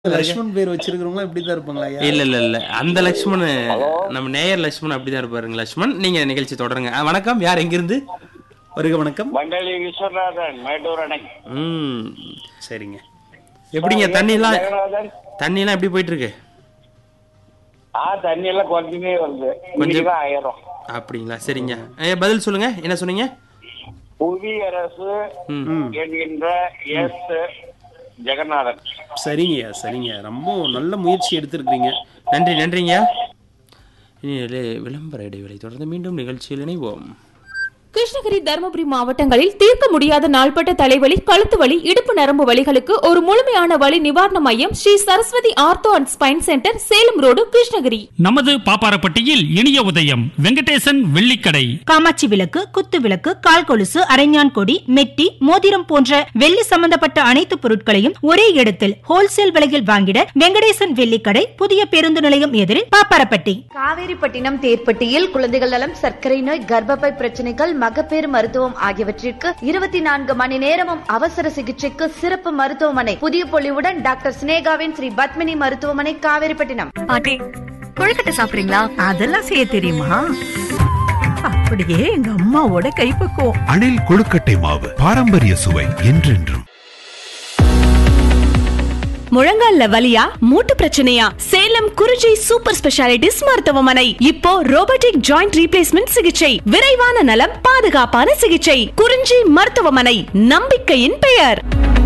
லக்ஷ்மண் பேர் வச்சிருக்கிறவங்க இப்படிதான் இருப்பாங்களா ஐயா இல்ல இல்ல இல்ல அந்த லக்ஷ்மண் நம்ம நேயர் லக்ஷ்மண் அப்படிதான் இருப்பாருங்க லக்ஷ்மண் நீங்க நிகழ்ச்சி தொடருங்க ஆ, வணக்கம் யார் எங்கிருந்து வருக வணக்கம் மண்டலி விஸ்வநாதன் மேட்டூர் அணை ம் சரிங்க எப்படிங்க தண்ணிலாம் ஜெகநாதன் தண்ணிலாம் எப்படி போயிட்டு இருக்கு ஆ தண்ணி எல்லாம் குறைஞ்சுனே வருது கொஞ்சம் தான் ஆயிரம் அப்படிங்களா சரிங்க ஏ, பதில் சொல்லுங்க என்ன சொன்னீங்க புவியரசு ம் என்கின்ற எஸ் ஜெகநாதன் சரிங்கய்யா சரிங்க ரொம்ப நல்ல முயற்சி எடுத்திருக்கீங்க நன்றி நன்றிங்க இனி இடையே விளம்பர இடைவேளை தொடர்ந்து மீண்டும் நிகழ்ச்சியில் இணைவோம் கிருஷ்ணகிரி தருமபுரி மாவட்டங்களில் தீர்க்க முடியாத நாள்பட்ட தலைவலி கழுத்து வலி இடுப்பு நரம்பு வலிகளுக்கு ஒரு முழுமையான வலி நிவாரண மையம் Sri Saraswathi ortho and spine centre Salem road Krishnagiri நமது பாப்பாரப்பட்டியில் இனிய உதயம் வெங்கடேசன் வெள்ளிக்கடை காமாட்சி விளக்கு குத்து விளக்கு கால் கொலுசு அரைஞான் கொடி மெட்டி மோதிரம் போன்ற வெள்ளி சம்பந்தப்பட்ட அனைத்து பொருட்களையும் ஒரே இடத்தில் ஹோல்சேல் விலையில் வாங்கிட வெங்கடேசன் வெள்ளிக்கடை புதிய பேருந்து நிலையம் எதிரில் பாப்பாரப்பட்டி காவேரிப்பட்டினம் தேர்ப்பட்டியில் குழந்தைகள் நலம் சர்க்கரை நோய் கர்ப்பப்பை பிரச்சனைகள் மகப்பேறு மருத்துவம் ஆகியவற்றிற்கு இருபத்தி நான்கு மணி நேரமும் அவசர சிகிச்சைக்கு சிறப்பு மருத்துவமனை புதிய பொலிவுடன் டாக்டர் சினேகாவின் ஸ்ரீ பத்மினி மருத்துவமனை காவேரிப்பட்டினம் பாட்டி கொழுக்கட்டை சாப்பிடுறீங்களா அதெல்லாம் செய்ய தெரியுமா அப்படியே எங்க அம்மாவோட கைப்பக்குவம் அணில் கொழுக்கட்டை மாவு பாரம்பரிய சுவை என்றென்றும் முழங்கால்ல வலியா மூட்டு பிரச்சனையா சேலம் குறிஞ்சி சூப்பர் ஸ்பெஷாலிட்டிஸ் மருத்துவமனை இப்போ ரோபோட்டிக் ஜாயிண்ட் ரீப்ளேஸ்மெண்ட் சிகிச்சை விரைவான நலம் பாதுகாப்பான சிகிச்சை குறிஞ்சி மருத்துவமனை நம்பிக்கையின் பெயர்